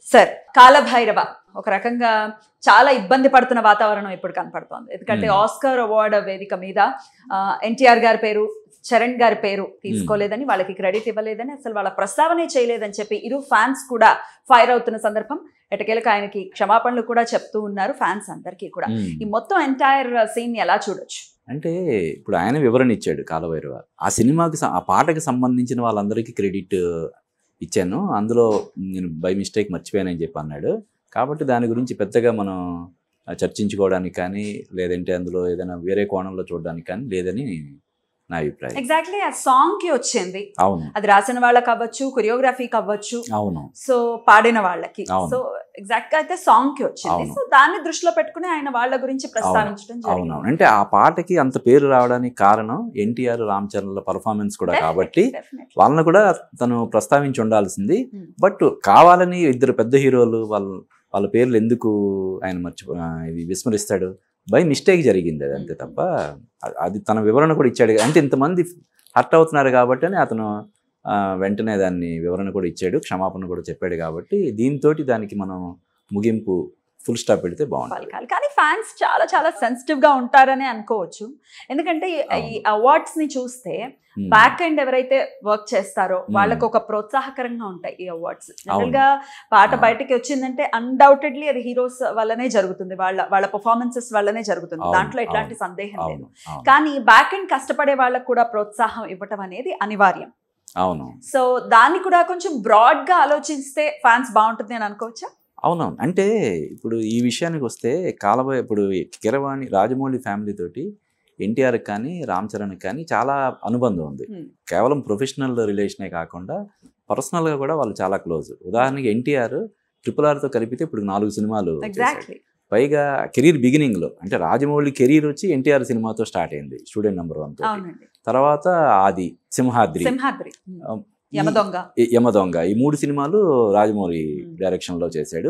Sir Kalabhairava ఒక రకంగా చాలా ఇబ్బంది పడుతున్న వాతావరణం ఇప్పుడు కనపడుతోంది ఎందుకంటే Hmm. ఆస్కార్ అవార్డు వేదిక మీద ఎన్టీఆర్ గారి పేరు చరణ్ గారి పేరు తీసుకోలేదని వాళ్ళకి క్రెడిట్ ఇవ్వలేదని అసలు వాళ్ళ ప్రస్తావనే చేయలేదని చెప్పి ఇరు ఫ్యాన్స్ కూడా ఫైర్ అవుతున్న సందర్భం ఎటకేలకు ఆయనకి క్షమాపణలు కూడా చెప్తూ ఉన్నారు ఫ్యాన్స్ అందరికీ కూడా ఉమ్. ఈ మొత్తం ఎంటైర్ సీన్ ఎలా చూడొచ్చు అంటే ఇప్పుడు ఆయన వివరణ ఇచ్చాడు కాలభైరవ ఆ సినిమాకి స- ఆ పాటకి సంబంధించిన వాళ్ళందరికీ క్రెడిట్ ఇచ్చాను అందులో నేను బై మిస్టేక్ మర్చిపోయానని చెప్పి అన్నాడు కాబట్టి దాని గురించి పెద్దగా మనం ఆ, చర్చించుకోవడానికి కానీ లేదంటే అందులో ఏదైనా వేరే కోణంలో చూడడానికి కానీ లేదని నా అభిప్రాయం ఎగ్జాక్ట్లీ ఆ సాంగ్ కి వచ్చింది అవును అది రాసిన వాళ్ళకి అవ్వచ్చు కొరియోగ్రఫీకి అవ్వచ్చు అవును సో పాడిన వాళ్ళకి అవును. సో ఎగ్జాక్ట్ గా అయితే సాంగ్ కి వచ్చింది అవును. సో దాన్ని దృష్టిలో పెట్టుకుని ఆయన వాళ్ళ గురించి ప్రస్తావించడం అవునవును జరిగింది అంటే ఆ పాటకి అంత పేరు రావడానికి కారణం ఎన్టీఆర్ రామ్ చరణ్ల పర్ఫార్మెన్స్ కూడా కాబట్టి Definitely. వాళ్ళని కూడా తను ప్రస్తావించి ఉండాల్సింది Hmm. బట్ కావాలని ఇద్దరు పెద్ద హీరోలు వాళ్ళ వాళ్ళ పేర్లు ఎందుకు ఆయన మర్చిపో ఆ, ఇది విస్మరిస్తాడు బై మిస్టేక్ జరిగింది అది అంతే Hmm. తప్ప అ- అది తన వివరణ కూడా ఇచ్చాడు అంటే ఇంతమంది హర్ట్ అవుతున్నారు కాబట్టి అని అతను ఆ, వెంటనే దాన్ని వివరణ కూడా ఇచ్చాడు క్షమాపణ కూడా చెప్పాడు కాబట్టి దీంతో దానికి మనం ముగింపు ఫుల్ స్టాప్ పెడితే బాగుంటుంది పలకాలి కానీ ఫ్యాన్స్ చాలా చాలా సెన్సిటివ్ గా ఉంటారని అనుకోవచ్చు ఎందుకంటే ఈ- ఈ అవును. అవార్డ్స్ ని చూస్తే Hmm. బ్యాక్ ఎండ్ ఎవరైతే వర్క్ చేస్తారో Hmm. వాళ్ళకి ఒక ప్రోత్సాహకరంగా ఉంటాయి ఈ అవార్డ్స్ జనరల్ అవును. గా పాట అవును. బయటకి వచ్చిందంటే అన్డౌటెడ్లీ అది హీరోస్ వల్లనే జరుగుతుంది వాళ్ళ వాళ్ళ పర్ఫార్మెన్సెస్ వల్లనే జరుగుతుంది అవును, దాంట్లో ఎట్లాంటి అవును, సందేహం లేదు అవును అవును కానీ బ్యాక్ ఎండ్ కష్టపడే వాళ్ళకు కూడా ప్రోత్సాహం ఇవ్వటం అనేది అనివార్యం అవును సో దాన్ని కూడా కొంచెం బ్రాడ్ గా ఆలోచిస్తే ఫ్యాన్స్ బాగుంటుంది అని అనుకోవచ్చా అవునవును అంటే ఇప్పుడు ఈ విషయానికి వస్తే కాలబోయే ఇప్పుడు కిరవాణి రాజమౌళి ఫ్యామిలీ తోటి ఎన్టీఆర్ కానీ రామ్ చరణ్ కానీ చాలా అనుబంధం ఉంది Hmm. కేవలం ప్రొఫెషనల్ రిలేషనే కాకుండా పర్సనల్గా కూడా వాళ్ళు చాలా క్లోజ్ ఉదాహరణకి ఎన్టీఆర్ ట్రిపుల్ ఆర్తో కలిపితే ఇప్పుడు నాలుగు సినిమాలు చేశాడు. ఎగ్జాక్ట్లీ పైగా కెరీర్ బిగినింగ్లో అంటే రాజమౌళి కెరీర్ వచ్చి ఎన్టీఆర్ సినిమాతో స్టార్ట్ అయింది స్టూడెంట్ నెంబర్ వన్ అవునండి తర్వాత ఆది సింహాద్రి సింహాద్రి ఆ, ఈ- యమదొంగ ఈ యమదొంగ ఈ మూడు సినిమాలు రాజమౌళి Hmm. డైరెక్షన్లో చేశాడు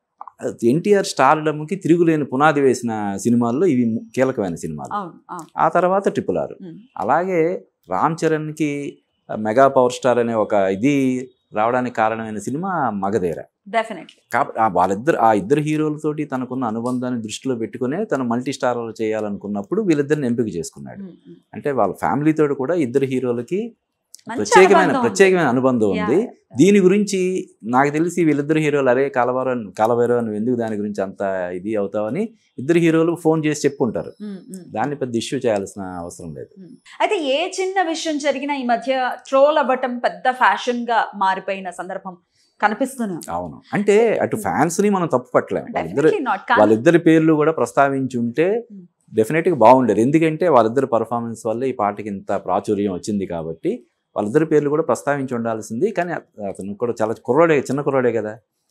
ఎన్టీఆర్ స్టార్డమ్కి తిరుగులేని పునాది వేసిన సినిమాల్లో ఇవి ము- కీలకమైన సినిమాలు అవును అవును ఆ తర్వాత ట్రిపుల్ ఆర్ ఉమ్. అలాగే రామ్ చరణ్కి మెగా పవర్ స్టార్ అనే ఒక ఇది రావడానికి కారణమైన సినిమా మగధీర డెఫినెట్లీ కాబట్టి ఆ వాళ్ళిద్దరు ఆ ఇద్దరు హీరోలతోటి తనకున్న అనుబంధాన్ని దృష్టిలో పెట్టుకునే తను మల్టీ స్టార్ చేయాలనుకున్నప్పుడు వీళ్ళిద్దరిని ఎంపిక చేసుకున్నాడు అంటే వాళ్ళ ఫ్యామిలీతో కూడా ఇద్దరు హీరోలకి మంచి ప్రత్యేకమైన అనుబంధం ఉంది. ప్రత్యేకమైన అనుబంధం ఉంది Yeah. దీని గురించి నాకు తెలిసి వీళ్ళిద్దరు హీరోలు అరే కాలభైరవ కాలభైరవ నువ్వు ఎందుకు దాని గురించి అంత ఇది అవుతావని ఇద్దరు హీరోలు ఫోన్ చేసి చెప్పుంటారు ఉమ్, ఉమ్. దాన్ని పెద్ద ఇష్యూ చేయాల్సిన అవసరం లేదు అయితే ఏ చిన్న విషయం జరిగినా ఈ మధ్య ట్రోల్ అవ్వటం పెద్ద ఫ్యాషన్ గా మారిపోయిన సందర్భం కనిపిస్తూనే ఉంది. అవును అంటే అటు ఫ్యాన్స్ ని మనం తప్పు పట్టలేం వాళ్ళిద్దరు Definitely not. కానీ వాళ్ళిద్దరి పేర్లు కూడా ప్రస్తావించి ఉంటే Hmm. డెఫినెట్ గా బాగుండేది ఎందుకంటే వాళ్ళిద్దరు పర్ఫార్మెన్స్ వల్ల ఈ పాటకి ఇంత ప్రాచుర్యం వచ్చింది కాబట్టి వాళ్ళిద్దరి పేర్లు కూడా ప్రస్తావించి ఉండాల్సింది కానీ అత- అతను కూడా చాలా కుర్రాడే చిన్న కుర్రాడే కదా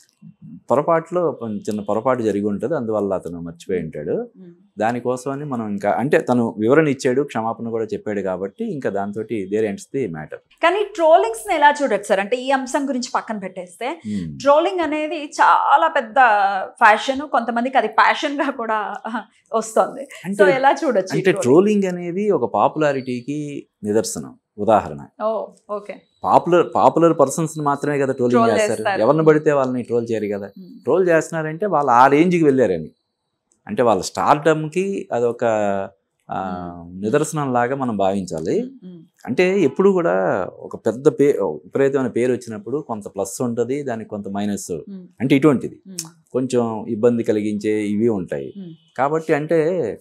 పొరపాటులో కొంచెం చిన్న పొరపాటు జరిగి ఉంటుంది అందువల్ల అతను మర్చిపోయి ఉంటాడు ఉమ్. దానికోసమని మనం ఇంకా అంటే తను వివరణ ఇచ్చాడు క్షమాపణ కూడా చెప్పాడు కాబట్టి ఇంకా దాంతో దేర్ ఎండ్స్ ది మ్యాటర్ కానీ ట్రోలింగ్స్ ని ఎలా చూడొచ్చు సార్ అంటే ఈ అంశం గురించి పక్కన పెట్టేస్తే ట్రోలింగ్ అనేది చాలా పెద్ద ఫ్యాషన్ కొంతమందికి అది ప్యాషన్ గా కూడా వస్తుంది సో అంటే ఎలా చూడొచ్చు ఈ అంటే trolling? ట్రోలింగ్ అనేది ఒక పాపులారిటీకి నిదర్శనం ఉదాహరణ ఓ ఓకే పాపులర్ పాపులర్ పర్సన్స్ మాత్రమే కదా ట్రోలింగ్ Troll చేస్తారు చేస్తారు. ఎవరిని పడితే వాళ్ళని ట్రోల్ చేయరు కదా ట్రోల్ చేస్తున్నారంటే వాళ్ళు ఆ రేంజ్కి వెళ్ళారని అంటే వాళ్ళ స్టార్డమ్కి అదొక ఆ, నిదర్శనం లాగా మనం భావించాలి అంటే ఎప్పుడు కూడా ఒక పెద్ద పే విపరీతమైన పేరు వచ్చినప్పుడు కొంత ప్లస్ ఉంటుంది దానికి కొంత మైనస్ అంటే ఇటువంటిది కొంచెం ఇబ్బంది కలిగించే ఇవి ఉంటాయి Hmm. కాబట్టి అంటే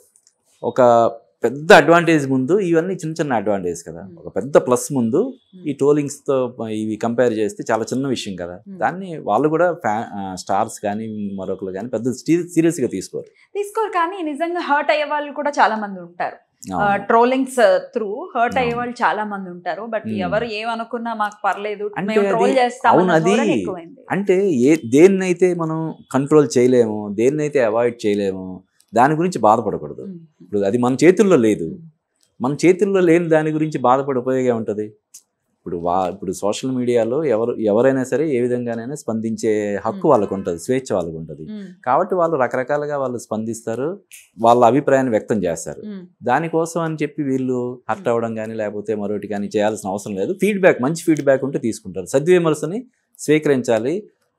ఒక పెద్ద అడ్వాంటేజ్ ముందు ఇవన్నీ చిన్న చిన్న అడ్వాంటేజ్ కదా Hmm. ఒక పెద్ద ప్లస్ ముందు ఈ ట్రోలింగ్స్ తో ఇవి కంపేర్ చేస్తే చాలా చిన్న విషయం కదా Hmm. దాన్ని వాళ్ళు కూడా ఫ్యా స్టార్స్ కానీ మరొకరు కానీ పెద్ద సీరియస్ గా తీసుకోరు తీసుకోరు కానీ నిజంగా హర్ట్ అయ్యే వాళ్ళు కూడా చాలా మంది ఉంటారు అవును. ట్రోలింగ్స్ త్రూ హర్ట్ అయ్యే అవును. వాళ్ళు చాలా మంది ఉంటారు బట్ Hmm. ఎవరు ఏమనుకున్నా మాకు పర్లేదు అంటే మేము ట్రోల్ అది- చేస్తాం అవును, అది- ఎక్కువైంది అంటే ఏ దేన్నైతే మనం కంట్రోల్ చేయలేము దేన్నైతే అవాయిడ్ చేయలేము దాని గురించి బాధపడకూడదు Hmm. ఇప్పుడు అది మన చేతుల్లో లేదు Hmm. మన చేతుల్లో లేని దాని గురించి బాధపడే ఉపయోగం ఉంటుంది ఇప్పుడు వా ఇప్పుడు సోషల్ మీడియాలో ఎవరు ఎవరైనా సరే ఏ విధంగానైనా స్పందించే హక్కు Hmm. వాళ్ళకు ఉంటుంది స్వేచ్ఛ వాళ్ళకు ఉంటుంది Hmm. కాబట్టి వాళ్ళు రకరకాలుగా వాళ్ళు స్పందిస్తారు వాళ్ళ అభిప్రాయాన్ని వ్యక్తం చేస్తారు Hmm. దానికోసం అని చెప్పి వీళ్ళు హర్ట్ అవ్వడం కానీ లేకపోతే మరొకటి కానీ చేయాల్సిన అవసరం లేదు ఫీడ్బ్యాక్ మంచి ఫీడ్బ్యాక్ ఉంటే తీసుకుంటారు సద్విమర్శని స్వీకరించాలి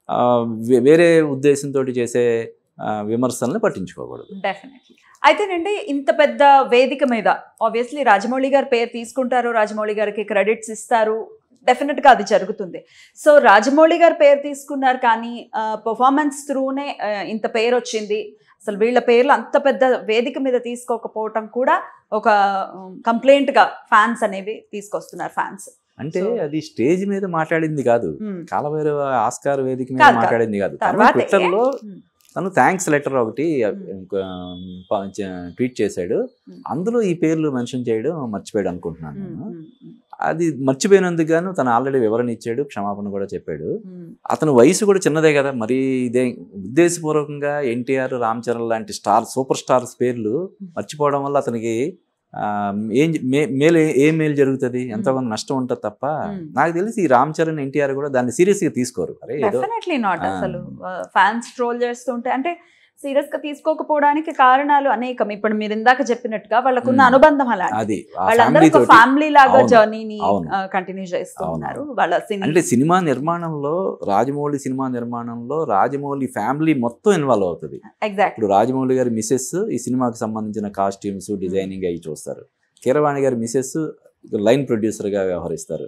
ఆ, వే- వేరే ఉద్దేశంతో చేసే ఆ, విమర్శల్ని పట్టించుకోకూడదు డెఫినెట్లీ అయితేనండి ఇంత పెద్ద వేదిక మీద ఆబ్వియస్లీ రాజమౌళి గారి పేరు తీసుకుంటారు రాజమౌళి గారికి క్రెడిట్స్ ఇస్తారు డెఫినెట్ గా అది జరుగుతుంది సో రాజమౌళి గారి పేరు తీసుకున్నారు కానీ పర్ఫార్మెన్స్ త్రూనే ఇంత పేరు వచ్చింది అసలు వీళ్ళ పేర్లు అంత పెద్ద వేదిక మీద తీసుకోకపోవటం కూడా ఒక కంప్లైంట్ గా ఫ్యాన్స్ అనేవి తీసుకొస్తున్నారు ఫ్యాన్స్ అంటే So- అది స్టేజ్ మీద మాట్లాడింది కాదు కాలభైరవ ఆస్కార్ వేదిక మీద కాదు, కాదు. మాట్లాడింది కాదు తను తర్వాతే- ట్విట్టర్లో Hmm. తను థ్యాంక్స్ లెటర్ ఒకటి Hmm. ట్వీట్ చేశాడు Hmm. అందులో ఈ పేర్లు మెన్షన్ చేయడం మర్చిపోయాడు అనుకుంటున్నాను నేను అది మర్చిపోయినందుకు గాను తను ఆల్రెడీ వివరణ ఇచ్చాడు క్షమాపణ కూడా చెప్పాడు అతని వయసు కూడా చిన్నదే కదా మరి ఇదే ఉద్దేశపూర్వకంగా ఎన్టీఆర్ రామ్ చరణ్ లాంటి స్టార్ సూపర్ స్టార్స్ పేర్లు మర్చిపోవడం వల్ల అతనికి ఆ, ఏం మే- మేలు ఏం మేలు జరుగుతుంది ఎంతో కొంత నష్టం ఉంటుంది తప్ప Hmm. నాకు తెలిసి ఈ రామ్ చరణ్ ఎన్టీఆర్ కూడా దాన్ని సీరియస్ గా తీసుకోరు అరే ఏదో డెఫినెట్లీ నాట్ ఆ. అసలు ఫ్యాన్స్ ట్రోల్ చేస్తుంటే అంటే సీరియస్ గా తీసుకోకపోవడానికి కారణాలు అనేకం ఇప్పుడు మీరు ఇందాక చెప్పినట్టుగా వాళ్ళకున్న Hmm. అనుబంధం అలాంటి అది ఆ వాళ్ళందరూ ఫ్యామిలీ ఒక తోటి ఫ్యామిలీ లాగా అవును. జర్నీని అవును. కంటిన్యూ చేస్తూ అవును. ఉన్నారు వాళ్ళ సినీ అంటే సినిమా నిర్మాణంలో రాజమౌళి సినిమా నిర్మాణంలో రాజమౌళి ఫ్యామిలీ మొత్తం ఇన్వాల్వ్ అవుతుంది ఎగ్జాక్ట్ ఇప్పుడు రాజమౌళి గారి మిసెస్ ఈ సినిమాకి సంబంధించిన కాస్ట్యూమ్స్ డిజైనింగ్ అవి చూస్తారు కీరవాణి గారి మిసెస్ లైన్ ప్రొడ్యూసర్గా వ్యవహరిస్తారు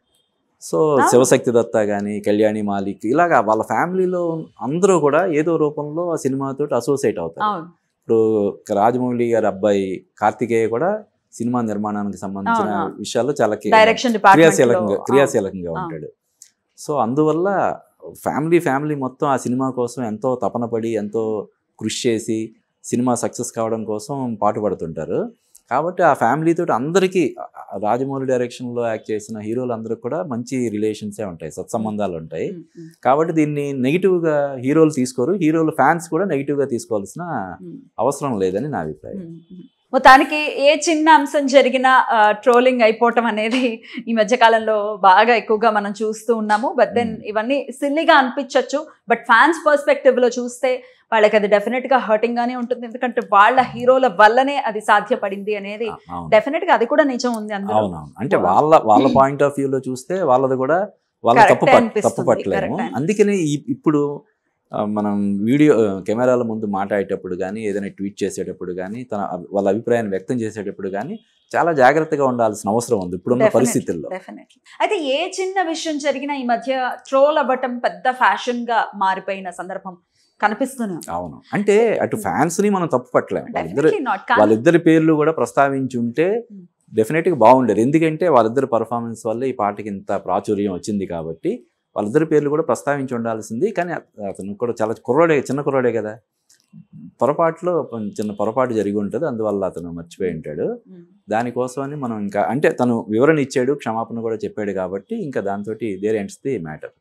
సో Ah. శివశక్తి దత్త కానీ కళ్యాణి మాలిక్ ఇలాగా వాళ్ళ ఫ్యామిలీలో అందరూ కూడా ఏదో రూపంలో ఆ సినిమాతో అసోసియేట్ అవుతారు అవును ఇప్పుడు రాజమౌళి గారి అబ్బాయి కార్తికేయ కూడా సినిమా నిర్మాణానికి సంబంధించిన అవును, అవును. విషయాల్లో చాలా కి- డైరెక్షన్ క్రియాశీలకంగా డిపార్ట్మెంట్ క్రియాశీలకంగా అవును. ఉంటాడు సో అందువల్ల ఫ్యామిలీ ఫ్యామిలీ మొత్తం ఆ సినిమా కోసం ఎంతో తపన పడి ఎంతో కృషి చేసి సినిమా సక్సెస్ కావడం కోసం పాటుపడుతుంటారు కాబట్టి ఆ ఫ్యామిలీ తోటి అందరికీ ఆ రాజమౌళి డైరెక్షన్లో యాక్ట్ చేసిన హీరోలు అందరికి కూడా మంచి రిలేషన్సే ఉంటాయి సత్సంబంధాలు ఉంటాయి కాబట్టి దీన్ని నెగిటివ్గా హీరోలు తీసుకోరు హీరోలు ఫ్యాన్స్ కూడా నెగిటివ్గా తీసుకోవాల్సిన అవసరం లేదని నా అభిప్రాయం మొత్తానికి ఏ చిన్న అంశం జరిగినా ట్రోలింగ్ అయిపోవటం అనేది ఈ మధ్య కాలంలో బాగా ఎక్కువగా మనం చూస్తూ ఉన్నాము బట్ దెన్ Hmm. ఇవన్నీ సిల్లీగా అనిపించవచ్చు బట్ ఫ్యాన్స్ పర్స్పెక్టివ్ లో చూస్తే వాళ్ళకి అది డెఫినెట్ గా హర్టింగ్ గానే ఉంటుంది ఎందుకంటే వాళ్ళ హీరోల వల్లనే అది సాధ్యపడింది అనేది ఆ, అవును డెఫినెట్ గా అది కూడా నిజం ఉంది అందులో అవునవును అంటే వాళ్ళ వాళ్ళ పాయింట్ ఆఫ్ వ్యూలో చూస్తే వాళ్ళది కూడా వాళ్ళ Correct తప్పు పట్- అనిపిస్తుంది, తప్పు పట్టలేము correct అనిపిస్తుంది. అందుకని ఈ- ఇప్పుడు ఆ, మనం వీడియో ఆ, కెమెరాల ముందు మాట్లాడేటప్పుడు కానీ ఏదైనా ట్వీట్ చేసేటప్పుడు కానీ తన అభి- వాళ్ళ అభిప్రాయాన్ని వ్యక్తం చేసేటప్పుడు కానీ చాలా జాగ్రత్తగా ఉండాల్సిన అవసరం ఉంది ఇప్పుడున్న Definitely. పరిస్థితుల్లో డెఫినెట్లీ అయితే ఏ చిన్న విషయం జరిగినా ఈ మధ్య ట్రోల్ అవ్వటం పెద్ద ఫ్యాషన్ గా మారిపోయిన సందర్భం కనిపిస్తూనే ఉంది. అవును అంటే అటు ఫ్యాన్స్ ని మనం తప్పు పట్టలేము వాళ్ళిద్దరు Definitely not. కానీ వాళ్ళిద్దరి పేర్లు కూడా ప్రస్తావించి ఉంటే Hmm. డెఫినెట్గా బాగుండేది ఎందుకంటే వాళ్ళిద్దరి పర్ఫార్మెన్స్ వల్ల ఈ పాటకి ఇంత ప్రాచుర్యం వచ్చింది కాబట్టి వాళ్ళిద్దరి పేర్లు కూడా ప్రస్తావించి ఉండాల్సింది కానీ అత- అతను కూడా చాలా కుర్రాడే చిన్న కుర్రాడే కదా పొరపాటులో కొంచెం చిన్న పొరపాటు జరిగి ఉంటుంది అందువల్ల అతను మర్చిపోయి ఉంటాడు ఉమ్. దానికోసమని మనం ఇంకా అంటే తను వివరణ ఇచ్చాడు క్షమాపణ కూడా చెప్పాడు కాబట్టి ఇంకా దాంతో దేర్ ఎండ్స్ ది మ్యాటర్